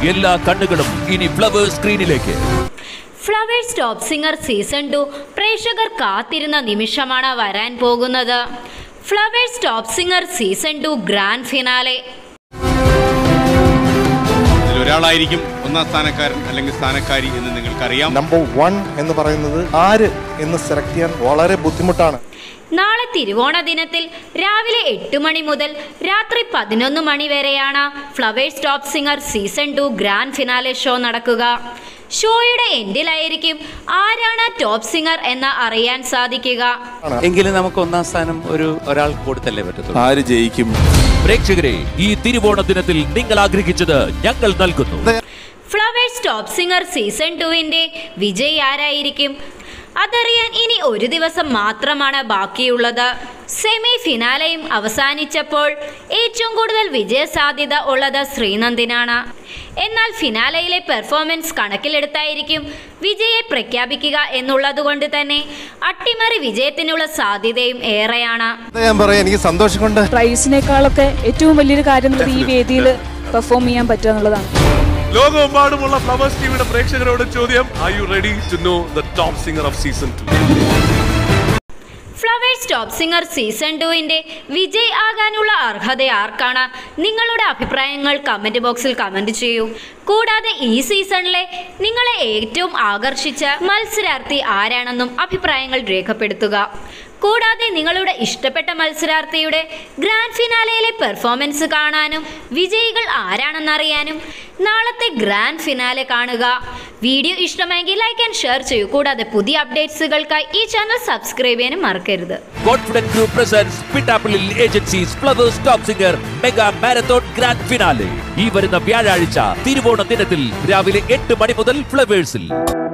എല്ലാ കണ്ണുകളും ഇനി ഫ്ലവേഴ്സ് സ്ക്രീനിലേക്ക് Flowers top singer season two പ്രേക്ഷകർ കാത്തിരുന്ന നിമിഷമാണ് വരാൻ പോകുന്നത് Flowers top singer season two grand finale ഇതിൽ ഒരാളായിരിക്കും ഒന്നാം സ്ഥാനക്കാരൻ അല്ലെങ്കിൽ സ്ഥാനക്കാരി എന്ന് നിങ്ങൾക്കറിയാം നമ്പർ വൺ എന്ന് പറയുന്നത് ആര് എന്ന് സെലക്ട് ചെയ്യാൻ വളരെ ബുദ്ധിമുട്ടാണ് നാളെ തിരുവോണ ദിനത്തിൽ രാവിലെ എട്ട് മണി മുതൽ രാത്രി പതിനൊന്ന് മണി വരെയാണ് Flowers top singer season two grand finale show നടക്കുക ഷോയുടെ എൻഡിലായിരിക്കും ആരാണ് ടോപ്പ് സിംഗർ എന്ന് അറിയാൻ സാധിക്കുക എങ്കിലും നമുക്ക് ഒന്നാം സ്ഥാനം ഒരു ഒരാൾക്ക് കൊടുത്തല്ലേ പറ്റത്തുള്ളൂ ആര് ജയിക്കും പ്രേക്ഷകരെ ഈ തിരുവോണ ദിനത്തിൽ നിങ്ങൾ ആഗ്രഹിച്ചത് ഞങ്ങൾ നൽകുന്നു ഫ്ലവേഴ്സ് ടോപ്പ് സിംഗർ സീസൺ ടുവിൻ്റെ വിജയ് ആരായിരിക്കും അതറിയാൻ ഇനി ഒരു ദിവസം മാത്രമാണ് ബാക്കിയുള്ളത് സെമി ഫിനാലയും അവസാനിച്ചപ്പോൾ ഏറ്റവും കൂടുതൽ വിജയ സാധ്യത ഉള്ളത് ശ്രീനന്ദിനാണ് എന്നാൽ ഫിനാലയിലെ പെർഫോമൻസ് കണക്കിലെടുത്തായിരിക്കും വിജയെ പ്രഖ്യാപിക്കുക എന്നുള്ളതുകൊണ്ട് തന്നെ അട്ടിമറി വിജയത്തിനുള്ള സാധ്യതയും ഏറെയാണ് ഞാൻ പറയാം എനിക്ക് സന്തോഷം കൊണ്ട് പ്രൈസിനേക്കാളൊക്കെ ഏറ്റവും വലിയൊരു കാര്യം എന്നുള്ളത് ഈ വേദിയിൽ പെർഫോം ചെയ്യാൻ പറ്റുക എന്നുള്ളതാണ് ലോകമെമ്പാടുമുള്ള ഫ്ലവേഴ്സ് ടിവിയുടെ പ്രേക്ഷകരോട് ചോദ്യം are you ready to know the top singer of season two Flowers top singer season ടുവിൻ്റെ വിജയ് ആകാനുള്ള അർഹത ആർക്കാണ് നിങ്ങളുടെ അഭിപ്രായങ്ങൾ കമൻറ്റ് ബോക്സിൽ കമൻറ്റ് ചെയ്യൂ കൂടാതെ ഈ സീസണിലെ നിങ്ങളെ ഏറ്റവും ആകർഷിച്ച മത്സരാർത്ഥി ആരാണെന്നും അഭിപ്രായങ്ങൾ രേഖപ്പെടുത്തുക കൂടാതെ നിങ്ങളുടെ ഇഷ്ടപ്പെട്ട മത്സരാർത്ഥിയുടെ ഗ്രാൻഡ് ഫിനാലയിലെ പെർഫോമൻസ് കാണാനും വിജയികൾ ആരാണെന്നറിയാനും നാളത്തെ ഗ്രാൻഡ് ഫിനാലെ കാണുക വീഡിയോ ഇഷ്ടമെങ്കിൽ ലൈക്ക് ആൻഡ് ഷെയർ ചെയ്യൂ കൂടാതെ പുതിയ അപ്ഡേറ്റ്സുകൾക്കായി ഈ ചാനൽ സബ്സ്ക്രൈബ് ചെയ്യാനും മറക്കരുത് കോൺഫിഡന്റ് ഗ്രൂപ്പ് പ്രസൻസ് പിട്ടാപ്പിളിൽ agencies Flowers top singer mega marathon grand finale ഈ വരുന്ന വ്യാഴാഴ്ച തിരുവോണ ദിനത്തിൽ രാവിലെ എട്ട് മണി മുതൽ ഫ്ലവേഴ്സിൽ